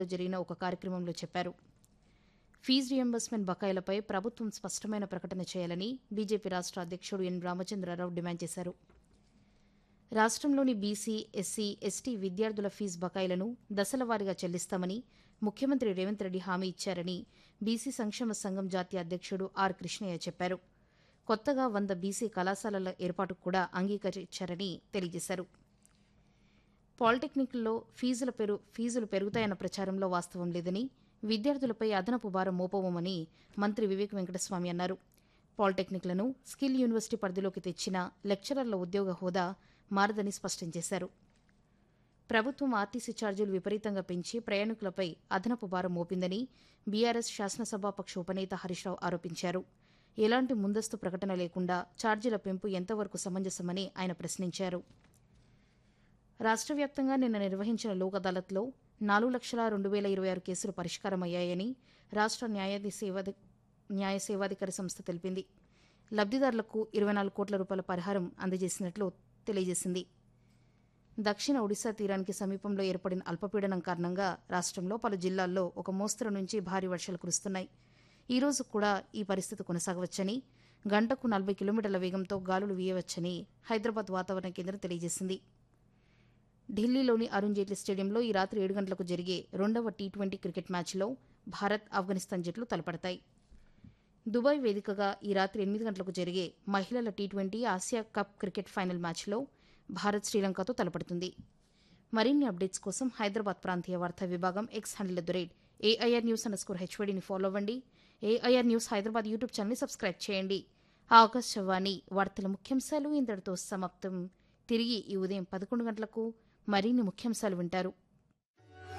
జరిగిన ఒక కార్యక్రమంలో చెప్పారు ఫీజు రియంబర్స్మెంట్ బకాయిలపై ప్రభుత్వం స్పష్టమైన ప్రకటన చేయాలని బీజేపీ రాష్ట్ర అధ్యక్షుడు ఎన్ రామచంద్రరావు డిమాండ్ చేశారు రాష్ట్రంలోని బీసీ ఎస్సీ ఎస్టీ విద్యార్థుల ఫీజు బకాయిలను దశలవారీగా చెల్లిస్తామని ముఖ్యమంత్రి రేవంత్ రెడ్డి హామీ ఇచ్చారని బీసీ సంక్షేమ సంఘం జాతీయ అధ్యక్షుడు ఆర్ కృష్ణయ్య చెప్పారు కొత్తగా వంద బీసీ కళాశాలల ఏర్పాటుకు కూడా అంగీకరించారని తెలియజేశారు పాలిటెక్నిక్ల్లో ఫీజుల పెరు ఫీజులు పెరుగుతాయన్న ప్రచారంలో వాస్తవం లేదని విద్యార్థులపై అదనపు భారం మోపవమని మంత్రి వివేక్ వెంకటస్వామి అన్నారు పాలిటెక్నిక్లను స్కిల్ యూనివర్సిటీ పరిధిలోకి తెచ్చిన లెక్చరర్ల ఉద్యోగ హోదా మారదని స్పష్టం చేశారు ప్రభుత్వం ఆర్టీసీ ఛార్జీలు విపరీతంగా పెంచి ప్రయాణికులపై అదనపు భారం మోపిందని బీఆర్ఎస్ శాసనసభాపక్ష ఉపనేత హరీష్ రావు ఆరోపించారు ఎలాంటి ముందస్తు ప్రకటన లేకుండా ఛార్జీల పెంపు ఎంతవరకు సమంజసమని ఆయన ప్రశ్నించారు రాష్ట్ర వ్యాప్తంగా నిన్న నిర్వహించిన లోక్ అదాలత్లో నాలుగు లక్షల రెండు వేల ఇరవై ఆరు కేసులు పరిష్కారమయ్యాయని రాష్ట్ర న్యాయాధి సేవాధి న్యాయ సేవాధికారి సంస్థ తెలిపింది లబ్దిదారులకు ఇరవై నాలుగు కోట్ల రూపాయల పరిహారం అందజేసినట్లు తెలియజేసింది దక్షిణ ఒడిశా తీరానికి సమీపంలో ఏర్పడిన అల్పపీడనం కారణంగా రాష్ట్రంలో పలు జిల్లాల్లో ఒక మోస్తరు నుంచి భారీ వర్షాలు కురుస్తున్నాయి ఈ రోజు కూడా ఈ పరిస్థితి కొనసాగవచ్చని గంటకు నలభై కిలోమీటర్ల వేగంతో గాలులు వీయవచ్చని హైదరాబాద్ వాతావరణ కేంద్రం తెలియజేసింది ఢిల్లీలోని అరుణ్ జైట్లీ స్టేడియంలో ఈ రాత్రి ఏడు గంటలకు జరిగే రెండవ టీ ట్వంటీ క్రికెట్ మ్యాచ్లో భారత్ ఆఫ్ఘనిస్తాన్ జట్లు తలపడతాయి దుబాయ్ వేదికగా ఈ రాత్రి ఎనిమిది గంటలకు జరిగే మహిళల T twenty Asia cup cricket final మ్యాచ్లో భారత్ శ్రీలంకతో తలపడుతుంది మరిన్ని అప్డేట్స్ కోసం హైదరాబాద్ ప్రాంతీయ వార్తా విభాగం X handle the rate AIR news under score హెచ్వడిని ఫాలో అవ్వండి ఏఐఆర్ న్యూస్ హైదరాబాద్ యూట్యూబ్ ఛానల్ని సబ్స్క్రైబ్ చేయండి ఆకాశవాణి వార్తల ముఖ్యాంశాలు ఇంతటితో సమాప్తం తిరిగి ఈ ఉదయం పదకొండు గంటలకు మరిన్ని ముఖ్యాంశాలు వింటారు